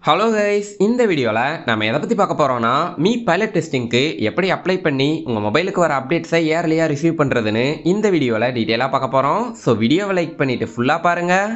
hello guys இந்த வீடியோவில் நம்ம எதை பற்றி பார்க்க போகிறோம்னா மீ பைலட் டெஸ்டிங்க்கு எப்படி அப்ளை பண்ணி உங்கள் மொபைலுக்கு வர அப்டேட்ஸை ஏர்லியாக ரிசீவ் பண்ணுறதுன்னு இந்த வீடியோவில் டீட்டெயிலாக பார்க்க போகிறோம் ஸோ வீடியோவை லைக் பண்ணிவிட்டு ஃபுல்லாக பாருங்கள்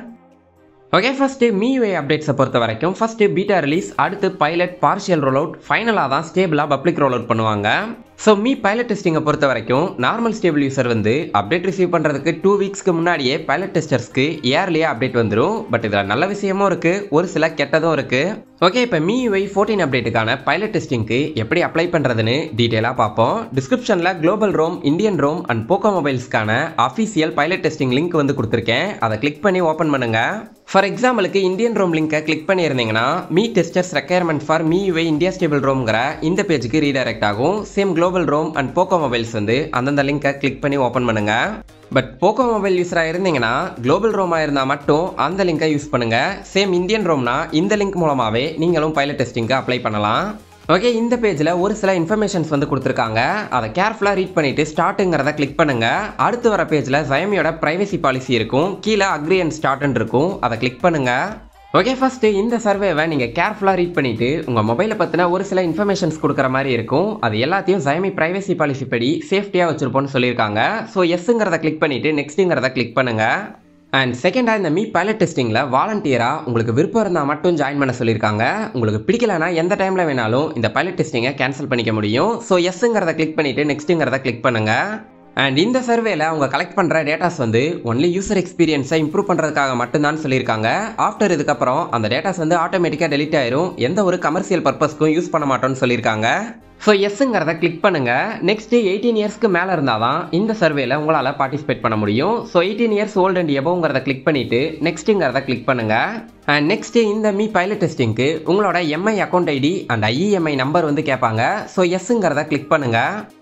ஓகே ஃபஸ்ட்டு மீவே அப்டேட்ஸை பொறுத்த வரைக்கும் ஃபஸ்ட்டு பீட்டா ரிலீஸ் அடுத்து பைலட் பார்ஷியல் ரோல் அவுட் ஃபைனலாக தான் ஸ்டேபிளாக பப்ளிக் ரோல் அவுட் பண்ணுவாங்க ஸோ மீ பைலட் டெஸ்டிங்கை பொறுத்த வரைக்கும் நார்மல் ஸ்டேபிள் யூசர் வந்து அப்டேட் ரிசீவ் பண்ணுறதுக்கு டூ வீக்ஸ்க்கு முன்னாடியே பைலட் டெஸ்டர்ஸ்க்கு இயர்லியாக அப்டேட் வந்துடும் பட் இதில் நல்ல விஷயமும் இருக்குது ஒரு சில கெட்டதும் இருக்குது ஓகே இப்போ மீவை ஃபோர்டீன் அப்டேட்டுக்கான பைலட் டெஸ்டிங்க்கு எப்படி அப்ளை பண்ணுறதுன்னு டீட்டெயிலாக பார்ப்போம் டிஸ்கிரிப்ஷனில் global ROM Indian ROM and Poco மொபைல்ஸ்க்கான அஃபீஷியல் பைலட் டெஸ்டிங் லிங்க் வந்து கொடுத்துருக்கேன் அதை கிளிக் பண்ணி ஓப்பன் பண்ணுங்க ஃபார் எக்ஸாம்பிளுக்கு இந்தியன் ரோம் லிங்கை கிளிக் பண்ணியிருந்தீங்கன்னா Mi testers requirement for Mi UI India stable ரோம்ங்கிற இந்த பேஜுக்கு ரீடைரக்ட் ஆகும் same global ROM and Poco mobiles வந்து அந்தந்த லிங்கை கிளிக் பண்ணி ஓப்பன் பண்ணுங்க பட் போக்கோ மொபைல் யூஸராக இருந்தீங்கன்னா குளோபல் ரோமாக இருந்தால் மட்டும் அந்த லிங்கை யூஸ் பண்ணுங்க சேம் இந்தியன் ரோம்னா இந்த லிங்க் மூலமாகவே நீங்களும் பைலட் டெஸ்டிங்க்கு அப்ளை பண்ணலாம் ஓகே இந்த பேஜில் ஒரு சில இன்ஃபர்மேஷன்ஸ் வந்து கொடுத்துருக்காங்க அதை கேர்ஃபுல்லாக ரீட் பண்ணிவிட்டு ஸ்டார்ட்டுங்கிறத கிளிக் பண்ணுங்கள் அடுத்து வர பேஜில் ஜயமியோட ப்ரைவசி பாலிசி இருக்கும் கீழே அக்ரி அண்ட் ஸ்டார்ட்னு இருக்கும் அதை கிளிக் பண்ணுங்கள் ஓகே ஃபஸ்ட்டு இந்த சர்வேவை நீங்கள் கேர்ஃபுல்லாக ரீட் பண்ணிவிட்டு உங்கள் மொபைலை பற்றின ஒரு சில இன்ஃபர்மேஷன்ஸ் கொடுக்குற மாதிரி இருக்கும் அது எல்லாத்தையும் ஜயமி ப்ரைவசி பாலிசி படி சேஃப்டியாக வச்சுருப்போம்னு சொல்லியிருக்காங்க ஸோ எஸ்ஸுங்கிறத கிளிக் பண்ணிவிட்டு நெக்ஸ்ட்டுங்கிறத கிளிக் பண்ணுங்கள் அண்ட் செகண்டாக இந்த மீ பைலட் டெஸ்டிங்கில் வாலண்டியராக உங்களுக்கு விருப்பம் இருந்தால் மட்டும் ஜாயின் பண்ண சொல்லியிருக்காங்க உங்களுக்கு பிடிக்கலனா எந்த டைமில் வேணாலும் இந்த பைலட் டெஸ்டிங்கை கேன்சல் பண்ணிக்க முடியும் ஸோ எஸ்ஸுங்கிறத கிளிக் பண்ணிவிட்டு நெக்ஸ்ட்டுங்கிறத கிளிக் பண்ணுங்கள் அண்ட் இந்த சர்வேல அவங்க கலெக்ட் பண்ணுற டேட்டாஸ் வந்து ஒன்லி யூசர் எக்ஸ்பீரியன்ஸை இம்ப்ரூவ் பண்ணுறதுக்காக மட்டும்தான் சொல்லியிருக்காங்க ஆஃப்டர் இதுக்கப்புறம் அந்த டேட்டாஸ் வந்து ஆட்டோமேட்டிக்காக டெலிட் ஆயிரும் எந்த ஒரு கமர்ஷியல் பர்பஸ்க்கும் யூஸ் பண்ண மாட்டோம்னு சொல்லியிருக்காங்க ஸோ எஸ்ஸுங்கிறத கிளிக் பண்ணுங்க நெக்ஸ்ட் எயிட்டீன் இயர்ஸ்க்கு மேலே இருந்தால் தான் இந்த சர்வேல உங்களால் பார்ட்டிசிபேட் பண்ண முடியும் so eighteen years old and எபோங்கிறத கிளிக் பண்ணிட்டு நெக்ஸ்ட்டுங்கிறத கிளிக் பண்ணுங்க அண்ட் நெக்ஸ்ட் இந்த மீ பைலட் டெஸ்டிங்க்கு உங்களோட MI account ID and IMEI number வந்து கேட்பாங்க ஸோ எஸ்ஸுங்கிறத கிளிக் பண்ணுங்க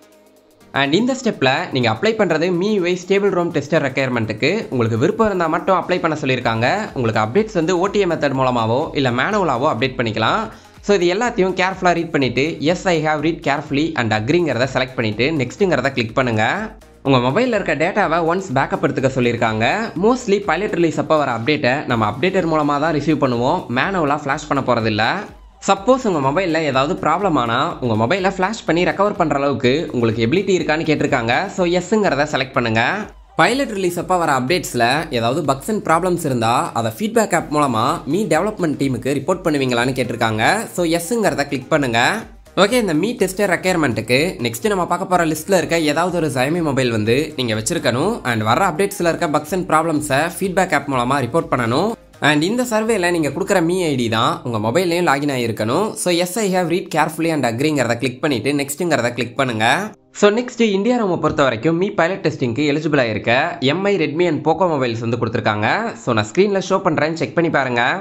அண்ட் இந்த ஸ்டெப்பில் நீங்கள் அப்ளை பண்ணுறது மீ வை ஸ்டேபிள் ரோம் டெஸ்டர் ரெக்யர்மெண்ட்டுக்கு உங்களுக்கு விருப்பம் இருந்தால் மட்டும் அப்ளை பண்ண சொல்லியிருக்காங்க உங்களுக்கு அப்டேட்ஸ் வந்து ஓடிஏ மெத்தட் மூலமாகவோ இல்லை மேனுவலாவோ அப்டேட் பண்ணிக்கலாம் ஸோ இது எல்லாத்தையும் கேர்ஃபுல்லாக ரீட் பண்ணிவிட்டு yes I have read carefully and அக்ரிங்கிறத செலக்ட் பண்ணிவிட்டு நெக்ஸ்ட்டுங்கிறத கிளிக் பண்ணுங்கள் உங்கள் மொபைலில் இருக்க டேட்டாவை ஒன்ஸ் பேக்கப் எடுத்துக்க சொல்லியிருக்காங்க மோஸ்ட்லி பைலட் ரிலீஸ் அப்போ வர அப்டேட்டை நம்ம அப்டேட்டர் மூலமாக தான் ரிசீவ் பண்ணுவோம் மேனுவலாக ஃப்ளாஷ் பண்ண போகிறதில்ல சப்போஸ் உங்கள் மொபைலில் ஏதாவது ப்ராப்ளம் ஆனால் உங்கள் மொபைலை ஃப்ளாஷ் பண்ணி ரெக்கவர் பண்ணுற அளவுக்கு உங்களுக்கு எபிலிட்டி இருக்கான்னு கேட்டிருக்காங்க ஸோ எஸ்ஸுங்கிறத செலக்ட் பண்ணுங்கள் பைலட் ரிலீஸ் அப்போ வர அப்டேட்ஸில் ஏதாவது பக்ஸ் அண்ட் ப்ராப்ளம்ஸ் இருந்தால் அதை ஃபீட்பேக் ஆப் மூலமாக மீ டெவலப்மெண்ட் டீமுக்கு ரிப்போர்ட் பண்ணுவீங்களான்னு கேட்டிருக்காங்க ஸோ எஸ்ஸுங்கிறத கிளிக் பண்ணுங்கள் ஓகே இந்த மீ டெஸ்டர் ரெக்யர்மெண்ட்டுக்கு நெக்ஸ்ட் நம்ம பார்க்க போகிற லிஸ்ட்டில் இருக்க ஏதாவது ஒரு ஜயமி மொபைல் வந்து நீங்கள் வச்சிருக்கணும் அண்ட் வர அப்டேட்ஸில் இருக்க பக்ஸ் அண்ட் ப்ராப்ளம்ஸை ஃபீட்பேக் ஆப் மூலமாக ரிப்போர்ட் பண்ணணும் அண்ட் இந்த சர்வேல நீங்கள் கொடுக்குற மீ ஐடி தான் உங்கள் மொபைல்லையும் லாகின் ஆகிருக்கணும் so yes I have read carefully and அக்ரிங்கிறத கிளிக் பண்ணிவிட்டு நெக்ஸ்ட்டுங்கிறத கிளிக் பண்ணுங்கள் ஸோ நெக்ஸ்ட் இந்தியா ரோமை பொறுத்த வரைக்கும் மீ பைலட் டெஸ்டிங்க்கு எலிஜிபிளாக இருக்க MI Redmi and Poco mobiles வந்து கொடுத்துருக்காங்க ஸோ நான் ஸ்க்ரீனில் ஷோ பண்ணுறேன் செக் பண்ணி பாருங்கள்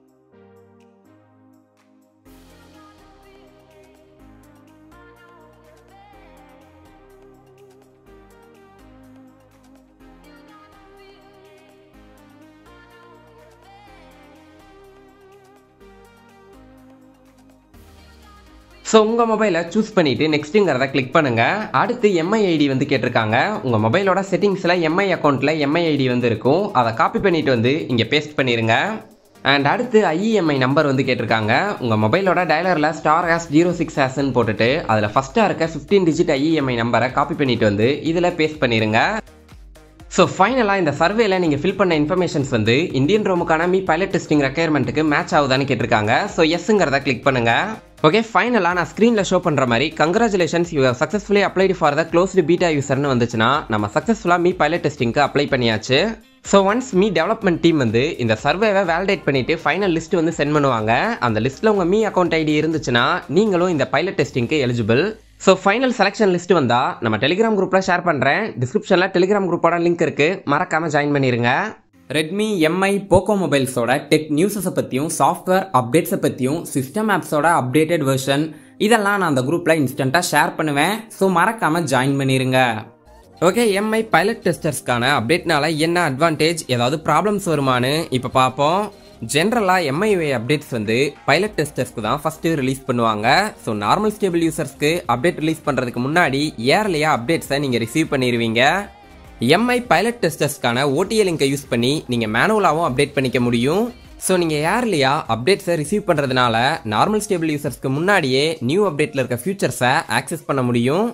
ஸோ உங்கள் மொபைலை சூஸ் பண்ணிவிட்டு நெக்ஸ்ட்டுங்கிறத கிளிக் பண்ணுங்கள் அடுத்து எம்ஐ ஐடி வந்து கேட்டிருக்காங்க உங்கள் மொபைலோட செட்டிங்ஸில் எம்ஐ அக்கௌண்ட்டில் எம்ஐ ஐடி வந்து இருக்கும் அதை காப்பி பண்ணிவிட்டு வந்து இங்கே பேஸ்ட் பண்ணிடுங்க அண்ட் அடுத்து ஐஇஎம்ஐ நம்பர் வந்து கேட்டிருக்காங்க உங்கள் மொபைலோட டயலரில் ஸ்டார் ஹேஸ் ஜீரோ சிக்ஸ் ஹேஸ்ன்னு போட்டுட்டு அதில் ஃபஸ்ட்டாக இருக்க ஃபிஃப்டீன் டிஜிட் ஐஇஎம்ஐ நம்பரை காப்பி பண்ணிவிட்டு வந்து இதில் பேஸ்ட் பண்ணிடுங்க ஸோ ஃபைனலாக இந்த சர்வேல நீங்கள் ஃபில் பண்ண இன்ஃபர்மேஷன்ஸ் வந்து இந்தியன் ரோமுக்கான மீ பைலட் டெஸ்டிங் ரெக்யர்மெண்ட்டுக்கு மேட்ச் ஆகுதான்னு கேட்டிருக்காங்க ஸோ எஸ்ஸுங்கிறத கிளிக் பண்ணுங்கள் ஓகே ஃபைனலாக நான் ஸ்க்ரீனில் ஷோ பண்ணுற மாதிரி congratulations you successfully applied for the closed beta யூசர்னு வந்துச்சுன்னா நம்ம சக்ஸஸ்ஃபுல்லாக மீ பைலட் டெஸ்டிங்க்கு அப்ளை பண்ணியாச்சு so once Mi development team வந்து இந்த சர்வேவை வேலிடேட் பண்ணிவிட்டு ஃபைனல் லிஸ்ட் வந்து சென்ட் பண்ணுவாங்க அந்த லிஸ்ட்டில் உங்கள் மீ அக்கௌண்ட் ஐடி இருந்துச்சுன்னா நீங்களும் இந்த பைலட் டெஸ்டிங்க்கு eligible so final selection list வந்தால் நம்ம டெலிகிராம் குரூப்பில் ஷேர் பண்ணுறேன் டிஸ்கிரிப்ஷனில் டெலிகிராம் குரூப்போட லிங்க் இருக்குது மறக்காமல் ஜாயின் பண்ணிடுங்க ரெட்மி எம்ஐ போக்கோ மொபைல்ஸோட டெக் நியூஸஸை பற்றியும் சாஃப்ட்வேர் அப்டேட்ஸை பற்றியும் சிஸ்டம் ஆப்ஸோட அப்டேட்டட் வெர்ஷன் இதெல்லாம் நான் அந்த குரூப்பில் இன்ஸ்டண்ட்டாக ஷேர் பண்ணுவேன் ஸோ மறக்காமல் ஜாயின் பண்ணிடுங்க ஓகே எம்ஐ பைலட் டெஸ்டர்ஸ்க்கான அப்டேட்னால என்ன அட்வான்டேஜ் ஏதாவது ப்ராப்ளம்ஸ் வருமானு இப்போ பார்ப்போம் ஜென்ரலாக எம்ஐஏ அப்டேட்ஸ் வந்து பைலட் டெஸ்டர்ஸ்க்கு தான் ஃபஸ்ட்டு ரிலீஸ் பண்ணுவாங்க ஸோ நார்மல் ஸ்டேபிள் யூசர்ஸ்க்கு அப்டேட் ரிலீஸ் பண்ணுறதுக்கு முன்னாடி இயர்லியாக அப்டேட்ஸை நீங்கள் ரிசீவ் பண்ணிடுவீங்க எம்ஐ பைலட் டெஸ்டர்ஸ்க்கான ஓடிஏ லிங்கை யூஸ் பண்ணி நீங்கள் மேனுவலாகவும் அப்டேட் பண்ணிக்க முடியும் ஸோ நீங்கள் ஏர்லியா அப்டேட்ஸை ரிசீவ் பண்ணுறதுனால நார்மல் ஸ்டேபிள் யூசர்ஸ்க்கு முன்னாடியே நியூ அப்டேட்டில் இருக்க ஃபியூச்சர்ஸை ஆக்சஸ் பண்ண முடியும்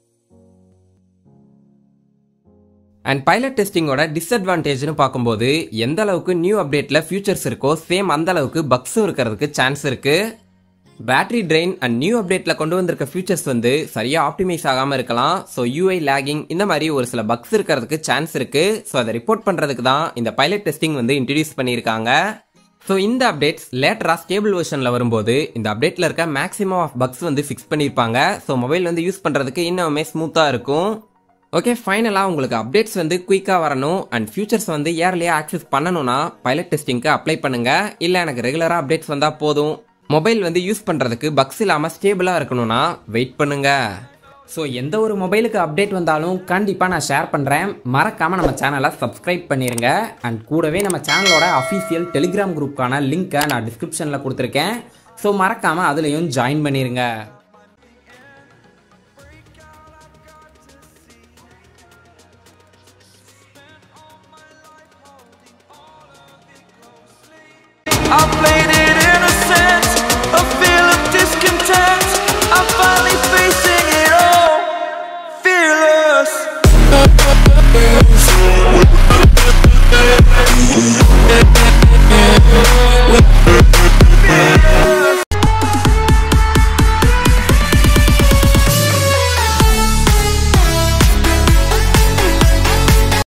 அண்ட் பைலட் டெஸ்டிங்கோட டிஸ்அட்வான்டேஜ்னு பார்க்கும்போது எந்த அளவுக்கு நியூ அப்டேட்டில் ஃபியூச்சர்ஸ் இருக்கோ சேம் அந்த அளவுக்கு பக்ஸும் இருக்கிறதுக்கு சான்ஸ் இருக்கு பேட்டரி ட்ரெயின் அண்ட் நியூ அப்டேட்டில் கொண்டு வந்திருக்க ஃபியூச்சர்ஸ் வந்து சரியாக ஆப்டிமைஸ் ஆகாமல் இருக்கலாம் ஸோ யூஐ லேகிங் இந்த மாதிரி ஒரு சில பக்ஸ் இருக்கிறதுக்கு சான்ஸ் இருக்கு ஸோ அதை ரிப்போர்ட் பண்ணுறதுக்கு தான் இந்த பைலட் டெஸ்டிங் வந்து இன்ட்ரடியூஸ் பண்ணியிருக்காங்க ஸோ இந்த அப்டேட்ஸ் லேட்டராக ஸ்டேபிள் வெர்ஷனில் வரும்போது இந்த அப்டேட்டில் இருக்க மேக்ஸிமம் ஆஃப் பக்ஸ் வந்து ஃபிக்ஸ் பண்ணியிருப்பாங்க ஸோ மொபைல் வந்து யூஸ் பண்ணுறதுக்கு இன்னுமே ஸ்மூத்தாக இருக்கும் ஓகே ஃபைனலாக உங்களுக்கு அப்டேட்ஸ் வந்து குயிக்காக வரணும் அண்ட் ஃபியூச்சர்ஸ் வந்து ஏர்லியாக ஆக்சஸ் பண்ணணும்னா பைலட் டெஸ்டிங்க்கு அப்ளை பண்ணுங்க இல்லை எனக்கு ரெகுலராக அப்டேட்ஸ் வந்தால் போதும் மொபைல் வந்து யூஸ் பண்ணுறதுக்கு பக்ஸ் இல்லாமல் ஸ்டேபிளாக இருக்கணும்னா வெயிட் பண்ணுங்க ஸோ எந்த ஒரு மொபைலுக்கு அப்டேட் வந்தாலும் கண்டிப்பாக நான் ஷேர் பண்ணுறேன் மறக்காமல் நம்ம சேனலை சப்ஸ்கிரைப் பண்ணிடுங்க அண்ட் கூடவே நம்ம சேனலோட அஃபீஷியல் டெலிகிராம் குரூப்க்கான லிங்க்கை நான் டிஸ்கிரிப்ஷனில் கொடுத்துருக்கேன் ஸோ மறக்காமல் அதுலேயும் ஜாயின் பண்ணிடுங்க